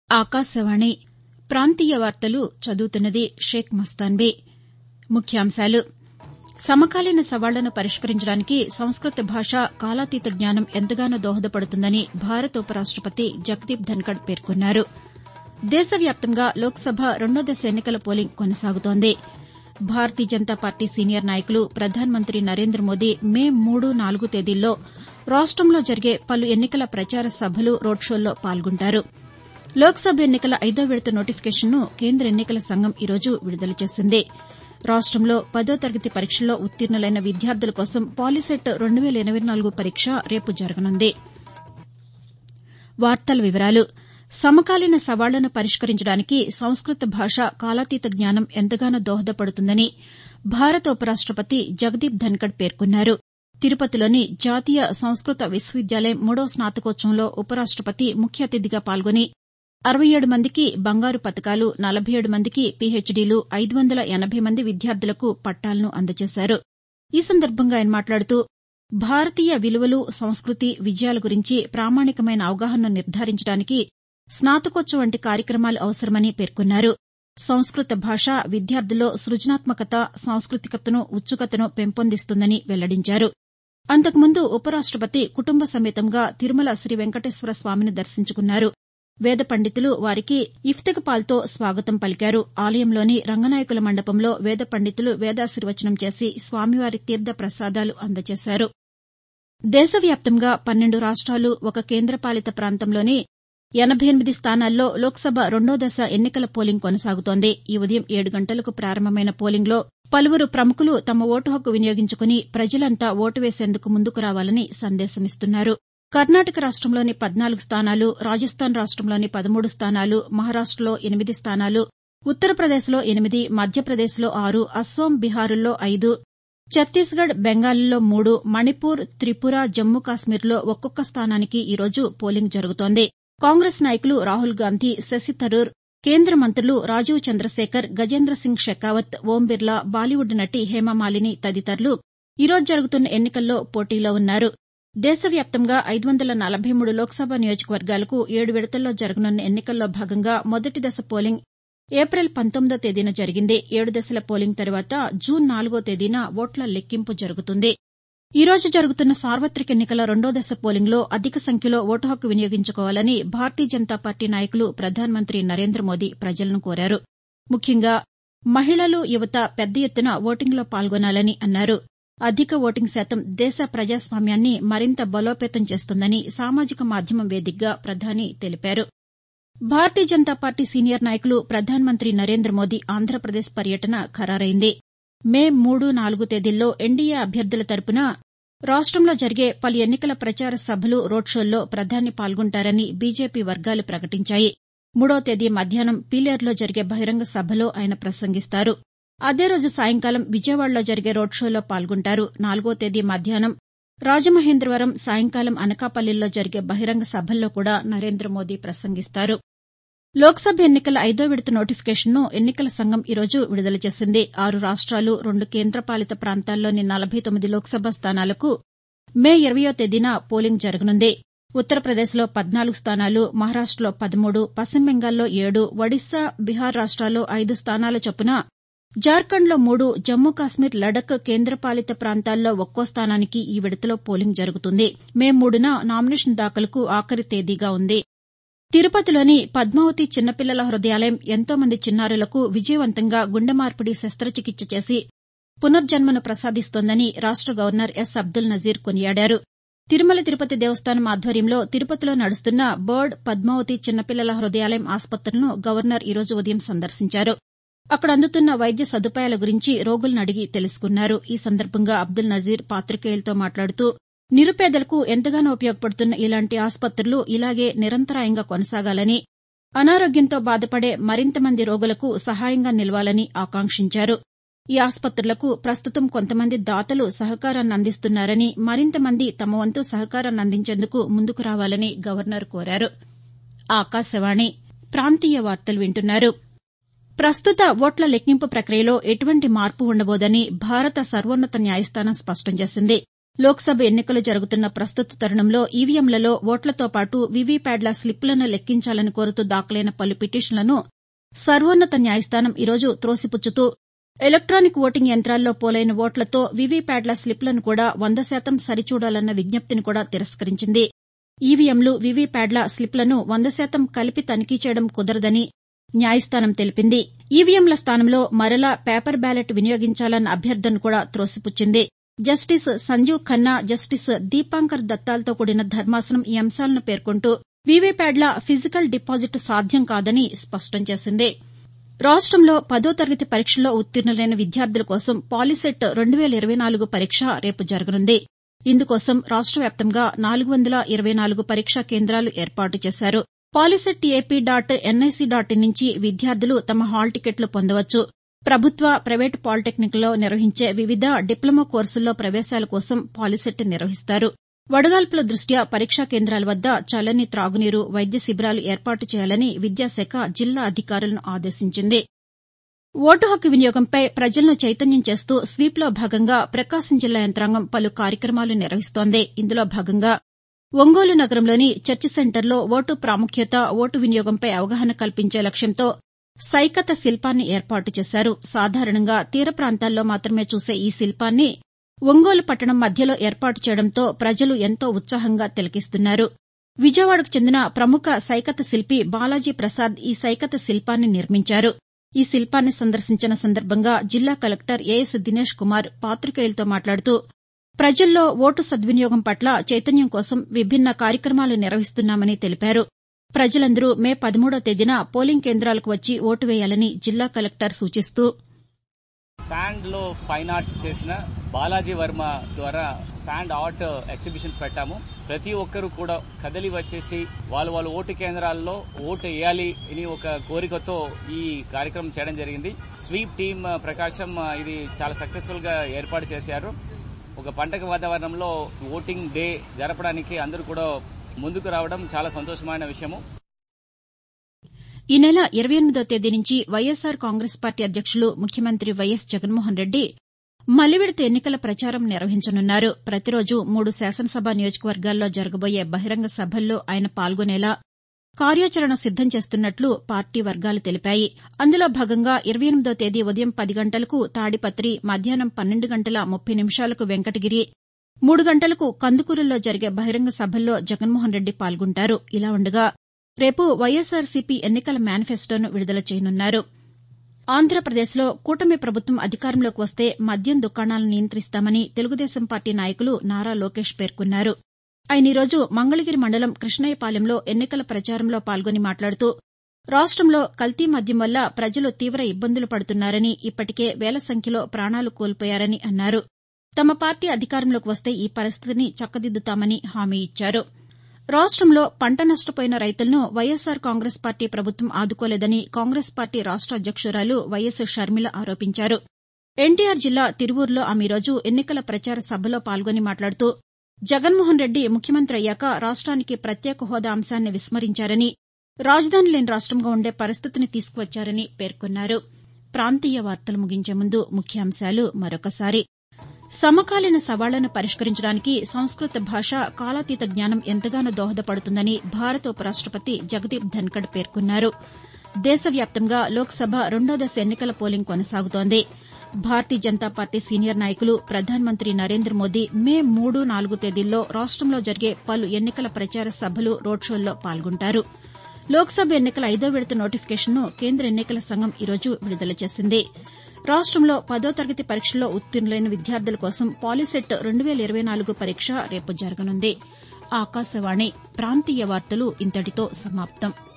ఆకాశవాణి ప్రాంతీయ వార్తలు చదువుతున్నది షేక్ మస్తాన్బీ ముఖ్యాంశాలు సమకాలీన సవాళ్లను పరిష్కరించడానికి సంస్కృత భాష కాలాతీత జ్ఞానం ఎంతగానో దోహదపడుతుందని భారత ఉపరాష్టపతి జగదీప్ ధన్కడ్ పేర్కొన్నారు దేశవ్యాప్తంగా లోక్సభ రెండో దశ ఎన్నికల పోలింగ్ కొనసాగుతోంది భారతీయ జనతా పార్టీ సీనియర్ నాయకులు ప్రధానమంత్రి నరేంద్ర మోదీ మే మూడు నాలుగు తేదీల్లో రాష్టంలో జరిగే పలు ఎన్నికల ప్రచార సభలు రోడ్ షోల్లో పాల్గొంటారు లోక్సభ ఎన్నికల ఐదో విడత నోటిఫికేషన్ను కేంద్ర ఎన్నికల సంఘం ఈ రోజు విడుదల చేసింది రాష్టంలో పదో తరగతి పరీక్షల్లో ఉత్తీర్ణులైన విద్యార్థుల కోసం పాలీసెట్ రెండు వేల ఇరవై నాలుగు పరీక్ష రేపు జరగనుంది సమకాలీన సవాళ్లను పరిష్కరించడానికి సంస్కృత భాష కాలాతీత జ్ఞానం ఎంతగానో దోహదపడుతుందని భారత ఉపరాష్టపతి జగదీప్ ధన్కడ్ పేర్కొన్నారు తిరుపతిలోని జాతీయ సంస్కృత విశ్వవిద్యాలయం మూడో స్నాతకోత్సవంలో ఉపరాష్టపతి ముఖ్య అతిథిగా పాల్గొని అరవై ఏడు మందికి బంగారు పతకాలు నలభై ఏడు మందికి పీహెచ్డీలు ఐదు వందల ఎనబై మంది విద్యార్థులకు పట్టాలను అందజేశారు ఈ సందర్భంగా ఆయన మాట్లాడుతూ భారతీయ విలువలు సంస్కృతి విజయాల గురించి ప్రామాణికమైన అవగాహనను నిర్ధారించడానికి స్నాతకోత్సవం వంటి కార్యక్రమాలు అవసరమని పేర్కొన్నారు సంస్కృత భాష విద్యార్థుల్లో సృజనాత్మకత సాంస్కృతికతను ఉత్సుకతను పెంపొందిస్తుందని వెల్లడించారు అంతకుముందు ఉపరాష్టపతి కుటుంబ సమేతంగా తిరుమల శ్రీ వెంకటేశ్వర స్వామిని దర్శించుకున్నారు వేద పండితులు వారికి ఇఫ్తెకపాల్తో స్వాగతం పలికారు ఆలయంలోని రంగనాయకుల మండపంలో వేద పండితులు వేదాశీర్వచనం చేసి స్వామివారి తీర్ద ప్రసాదాలు అందజేశారు దేశవ్యాప్తంగా పన్నెండు రాష్ట్రాలు ఒక కేంద్రపాలిత ప్రాంతంలోని ఎనబై ఎనిమిది స్థానాల్లో లోక్సభ రెండో దశ ఎన్నికల పోలింగ్ కొనసాగుతోంది ఈ ఉదయం ఏడు గంటలకు ప్రారంభమైన పోలింగ్లో పలువురు ప్రముఖులు తమ ఓటు హక్కు వినియోగించుకుని ప్రజలంతా ఓటు వేసేందుకు ముందుకు రావాలని సందేశమిస్తున్నారు కర్ణాటక రాష్టంలోని పద్నాలుగు స్థానాలు రాజస్థాన్ రాష్టంలోని పదమూడు స్థానాలు మహారాష్టలో ఎనిమిది స్థానాలు ఉత్తరప్రదేశ్లో ఎనిమిది మధ్యప్రదేశ్లో ఆరు అస్సోం బీహారుల్లో ఐదు ఛత్తీస్గఢ్ బెంగాల్లో మూడు మణిపూర్ త్రిపుర జమ్మూ కాశ్మీర్లో ఒక్కొక్క స్థానానికి ఈ రోజు పోలింగ్ జరుగుతోంది కాంగ్రెస్ నాయకులు రాహుల్ గాంధీ శశి థరూర్ కేంద్ర మంత్రులు రాజీవ్ చంద్రశేఖర్ గజేంద్రసింగ్ షెకావత్ ఓం బిర్లా బాలీవుడ్ నటి హేమమాలిని తదితరులు ఈ రోజు జరుగుతున్న ఎన్నికల్లో పోటీలో ఉన్నారు దేశవ్యాప్తంగా ఐదు వందల నలభై మూడు లోక్సభ నియోజకవర్గాలకు ఏడు విడతల్లో జరగనున్న ఎన్నికల్లో భాగంగా మొదటి దశ పోలింగ్ ఏప్రిల్ పంతొమ్మిదో తేదీన జరిగింది ఏడు దశల పోలింగ్ తర్వాత జూన్ నాలుగో తేదీన ఓట్ల లెక్కింపు జరుగుతుంది ఈ రోజు జరుగుతున్న సార్వతిక ఎన్నికల రెండో దశ పోలింగ్లో అధిక సంఖ్యలో ఓటు హక్కు వినియోగించుకోవాలని భారతీయ జనతా పార్టీ నాయకులు ప్రధానమంత్రి నరేంద్ర మోదీ ప్రజలను కోరారు ముఖ్యంగా మహిళలు యువత పెద్ద ఎత్తున ఓటింగ్లో పాల్గొనాలని అన్నారు అధిక ఓటింగ్ శాతం దేశ ప్రజాస్వామ్యాన్ని మరింత బలోపేతం చేస్తుందని సామాజిక మాధ్యమం వేదికగా ప్రధాని తెలిపారు భారతీయ జనతా పార్టీ సీనియర్ నాయకులు ప్రధానమంత్రి నరేంద్ర మోదీ ఆంధ్రప్రదేశ్ పర్యటన ఖరారైంది మే మూడు నాలుగు తేదీల్లో ఎన్డీఏ అభ్యర్థుల తరపున రాష్టంలో జరిగే పలు ఎన్నికల ప్రచార సభలు రోడ్ షోల్లో ప్రధాని పాల్గొంటారని బీజేపీ వర్గాలు ప్రకటించాయి మూడో తేదీ మధ్యాహ్నం పీలేరులో జరిగే బహిరంగ సభలో ఆయన ప్రసంగిస్తారు అదే రోజు సాయంకాలం విజయవాడలో జరిగే రోడ్ షోలో పాల్గొంటారు నాలుగో తేదీ మధ్యాహ్నం రాజమహేంద్రవరం సాయంకాలం అనకాపల్లిలో జరిగే బహిరంగ సభల్లో కూడా నరేంద్ర మోదీ ప్రసంగిస్తారు లోక్సభ ఎన్నికల ఐదో విడత నోటిఫికేషన్ను ఎన్నికల సంఘం ఈ రోజు విడుదల చేసింది ఆరు రాష్ట్రాలు రెండు కేంద్రపాలిత ప్రాంతాల్లోని నలభై తొమ్మిది లోక్సభ స్థానాలకు మే ఇరవయో తేదీన పోలింగ్ జరగనుంది ఉత్తరప్రదేశ్లో పద్నాలుగు స్థానాలు మహారాష్టలో పదమూడు పశ్చిమ బెంగాల్లో ఏడు ఒడిశా బీహార్ రాష్ట్రాల్లో ఐదు స్థానాల చొప్పున జార్ఖండ్లో మూడు జమ్మూ కాశ్మీర్ లడక్ కేంద్రపాలిత ప్రాంతాల్లో ఒక్కో స్థానానికి ఈ విడతలో పోలింగ్ జరుగుతుంది మే మూడున నామినేషన్ దాఖలుకు ఆఖరి తేదీగా ఉంది తిరుపతిలోని పద్మావతి చిన్నపిల్లల హృదయాలయం ఎంతో మంది చిన్నారులకు విజయవంతంగా గుండె మార్పిడి శస్త్రచికిత్స చేసి పునర్జన్మను ప్రసాదిస్తోందని రాష్ట గవర్నర్ ఎస్ అబ్దుల్ నజీర్ కొనియాడారు తిరుమల తిరుపతి దేవస్థానం ఆధ్వర్యంలో తిరుపతిలో నడుస్తున్న బర్డ్ పద్మావతి చిన్నపిల్లల హృదయాలయం ఆసుపత్రులను గవర్నర్ ఈ రోజు ఉదయం సందర్శించారు అక్కడ అందుతున్న వైద్య సదుపాయాల గురించి రోగులను అడిగి తెలుసుకున్నారు ఈ సందర్భంగా అబ్దుల్ నజీర్ పాతికేయులతో మాట్లాడుతూ నిరుపేదలకు ఎంతగానో ఉపయోగపడుతున్న ఇలాంటి ఆసుపత్రులు ఇలాగే నిరంతరాయంగా కొనసాగాలని అనారోగ్యంతో బాధపడే మరింత మంది రోగులకు సహాయంగా నిలవాలని ఆకాంక్షించారు ఈ ఆసుపత్రులకు ప్రస్తుతం కొంతమంది దాతలు సహకారాన్ని అందిస్తున్నారని మరింత మంది తమ వంతు సహకారాన్ని అందించేందుకు ముందుకు రావాలని గవర్నర్ కోరారు ప్రస్తుత ఓట్ల లెక్కింపు ప్రక్రియలో ఎటువంటి మార్పు ఉండబోదని భారత సర్వోన్నత న్యాయస్థానం స్పష్టం చేసింది లోక్సభ ఎన్నికలు జరుగుతున్న ప్రస్తుత తరుణంలో ఈవీఎంలలో ఓట్లతో పాటు వీవీప్యాడ్ల స్లిప్పులను లెక్కించాలని కోరుతూ దాఖలైన పలు పిటిషన్లను సర్వోన్నత న్యాయస్థానం ఈరోజు త్రోసిపుచ్చుతూ ఎలక్టానిక్ ఓటింగ్ యంత్రాల్లో పోలైన ఓట్లతో వీవీప్యాడ్ల స్లిప్పులను కూడా వంద శాతం సరిచూడాలన్న విజ్ఞప్తిని కూడా తిరస్కరించింది ఈవీఎంలు వీవీప్యాడ్ల స్లిప్పులను వంద శాతం కలిపి తనిఖీ చేయడం కుదరదని న్యాయస్థానం తెలిపింది ఈవీఎంల స్థానంలో మరలా పేపర్ బ్యాలెట్ వినియోగించాలన్న అభ్యర్థనను కూడా త్రోసిపుచ్చింది జస్టిస్ సంజీవ్ ఖన్నా జస్టిస్ దీపాంకర్ దత్తాలతో కూడిన ధర్మాసనం ఈ అంశాలను పేర్కొంటూ వీవీప్యాడ్ల ఫిజికల్ డిపాజిట్ సాధ్యం కాదని స్పష్టం చేసింది రాష్టంలో పదో తరగతి పరీక్షల్లో ఉత్తీర్ణులైన విద్యార్థుల కోసం పాలిసెట్ రెండు వేల ఇరవై నాలుగు పరీక్ష రేపు జరగనుంది ఇందుకోసం రాష్ట వ్యాప్తంగా నాలుగు వందల ఇరవై నాలుగు పరీక్షా కేంద్రాలు ఏర్పాటు చేశారు POLYCET AP dot NIC dot in నుంచి విద్యార్థులు తమ హాల్ టికెట్లు పొందవచ్చు ప్రభుత్వ ప్రైవేటు పాలిటెక్నిక్లలో నిర్వహించే వివిధ డిప్లొమా కోర్సుల్లో ప్రవేశాల కోసం పాలిసెట్ నిర్వహిస్తారు వడగాల్పుల దృష్ట్యా పరీక్షా కేంద్రాల వద్ద చల్లని త్రాగునీరు వైద్య శిబిరాలు ఏర్పాటు చేయాలని విద్యాశాఖ జిల్లా అధికారులను ఆదేశించింది ఓటు హక్కు వినియోగంపై ప్రజలను చైతన్యం చేస్తూ స్వీప్లో భాగంగా ప్రకాశం జిల్లా యంత్రాంగం పలు కార్యక్రమాలు నిర్వహిస్తోంది ఇందులో భాగంగా ఒంగోలు నగరంలోని చర్చి సెంటర్లో ఓటు ప్రాముఖ్యత ఓటు వినియోగంపై అవగాహన కల్పించే లక్ష్యంతో సైకత శిల్పాన్ని ఏర్పాటు చేశారు సాధారణంగా తీర ప్రాంతాల్లో మాత్రమే చూసే ఈ శిల్పాన్ని ఒంగోలు పట్టణం మధ్యలో ఏర్పాటు చేయడంతో ప్రజలు ఎంతో ఉత్సాహంగా తిలకిస్తున్నారు విజయవాడకు చెందిన ప్రముఖ సైకత శిల్పి బాలాజీ ప్రసాద్ ఈ సైకత శిల్పాన్ని నిర్మించారు ఈ శిల్పాన్ని సందర్శించిన సందర్భంగా జిల్లా కలెక్టర్ ఏఎస్ దినేష్ కుమార్ పాతికేయులతో మాట్లాడుతూ ప్రజల్లో ఓటు సద్వినియోగం పట్ల చైతన్యం కోసం విభిన్న కార్యక్రమాలు నిర్వహిస్తున్నామని తెలిపారు ప్రజలందరూ మే పదమూడో తేదీన పోలింగ్ కేంద్రాలకు వచ్చి ఓటు వేయాలని జిల్లా కలెక్టర్ సూచిస్తూ శాండ్ లో ఫైన్ ఆర్ట్స్ చేసిన బాలాజీ వర్మ ద్వారా శాండ్ ఆర్ట్ ఎగ్జిబిషన్స్ పెట్టాము ప్రతి ఒక్కరు కూడా కదలి వచ్చేసి వాళ్ళు వాళ్ళ ఓటు కేంద్రాల్లో ఓటు వేయాలి అని ఒక కోరికతో ఈ కార్యక్రమం చేయడం జరిగింది స్వీప్ టీమ్ ప్రకాశం ఇది చాలా సక్సెస్ఫుల్ గా ఏర్పాటు చేశారు ఒక పండగ వాతావరణంలో ఓటింగ్ డే జరపడానికి అందరూ కూడా ముందుకు రావడం చాలా సంతోషమైన విషయము ఈ నెల ఇరవై ఎనిమిదో తేదీ నుంచి వైఎస్సార్ కాంగ్రెస్ పార్టీ అధ్యక్షులు ముఖ్యమంత్రి వైఎస్ జగన్మోహన్ రెడ్డి మలి విడత ఎన్నికల ప్రచారం నిర్వహించనున్నారు ప్రతిరోజు మూడు శాసనసభ నియోజకవర్గాల్లో జరగబోయే బహిరంగ సభల్లో ఆయన పాల్గొనేలా కార్యాచరణ సిద్దం చేస్తున్నట్లు పార్టీ వర్గాలు తెలిపాయి అందులో భాగంగా ఇరవై ఎనిమిదో తేదీ ఉదయం పది గంటలకు తాడిపత్రి మధ్యాహ్నం పన్నెండు గంటల ముప్పై నిమిషాలకు వెంకటగిరి మూడు గంటలకు కందుకూరులో జరిగే బహిరంగ సభల్లో జగన్మోహన్ రెడ్డి పాల్గొంటారు ఇలా ఉండగా రేపు వైఎస్సార్సీపీ ఎన్నికల మేనిఫెస్టోను విడుదల చేయనున్నారు ఆంధ్రప్రదేశ్లో కూటమి ప్రభుత్వం అధికారంలోకి వస్తే మద్యం దుకాణాలను నియంత్రిస్తామని తెలుగుదేశం పార్టీ నాయకులు నారా లోకేష్ పేర్కొన్నారు ఆయన ఈరోజు మంగళగిరి మండలం కృష్ణయ్యపాలెంలో ఎన్నికల ప్రచారంలో పాల్గొని మాట్లాడుతూ రాష్టంలో కల్తీ మద్యం వల్ల ప్రజలు తీవ్ర ఇబ్బందులు పడుతున్నారని ఇప్పటికే వేల సంఖ్యలో ప్రాణాలు కోల్పోయారని అన్నారు తమ పార్టీ అధికారంలోకి వస్తే ఈ పరిస్థితిని చక్కదిద్దుతామని హామీ ఇచ్చారు రాష్టంలో పంట నష్టపోయిన రైతులను వైఎస్సార్ కాంగ్రెస్ పార్టీ ప్రభుత్వం ఆదుకోలేదని కాంగ్రెస్ పార్టీ రాష్ట అధ్యక్షురాలు వైఎస్ షర్మిల ఆరోపించారు ఎన్టీఆర్ జిల్లా తిరువూరులో ఆమె ఈరోజు ఎన్నికల ప్రచార సభలో పాల్గొని మాట్లాడుతూ జగన్మోహన్ రెడ్డి ముఖ్యమంత్రి అయ్యాక రాష్ట్రానికి ప్రత్యేక హోదా అంశాన్ని విస్మరించారని రాజధాని లేని రాష్టంగా ఉండే పరిస్థితిని తీసుకువచ్చారని పేర్కొన్నారు ప్రాంతీయ వార్తలు ముగించే ముందు ముఖ్యాంశాలు మరొకసారి సమకాలీన సవాళ్లను పరిష్కరించడానికి సంస్కృత భాష కాలాతీత జ్ఞానం ఎంతగానో దోహదపడుతుందని భారత ఉపరాష్టపతి జగదీప్ ధన్కడ్ పేర్కొన్నారు దేశవ్యాప్తంగా లోక్సభ రెండో దశ ఎన్నికల పోలింగ్ కొనసాగుతోంది భారతీయ జనతా పార్టీ సీనియర్ నాయకులు ప్రధానమంత్రి నరేంద్ర మోదీ మే మూడు నాలుగు తేదీల్లో రాష్టంలో జరిగే పలు ఎన్నికల ప్రచార సభలు రోడ్ షోల్లో పాల్గొంటారు లోక్సభ ఎన్నికల ఐదో విడత నోటిఫికేషన్ను కేంద్ర ఎన్నికల సంఘం ఈరోజు విడుదల చేసింది రాష్టంలో పదో తరగతి పరీక్షల్లో ఉత్తీర్ణులైన విద్యార్థుల కోసం పాలిసెట్ రెండు వేల ఇరవై నాలుగు పరీక్ష రేపు జరగనుంది ఆకాశవాణి ప్రాంతీయ వార్తలు ఇంతటితో సమాప్తం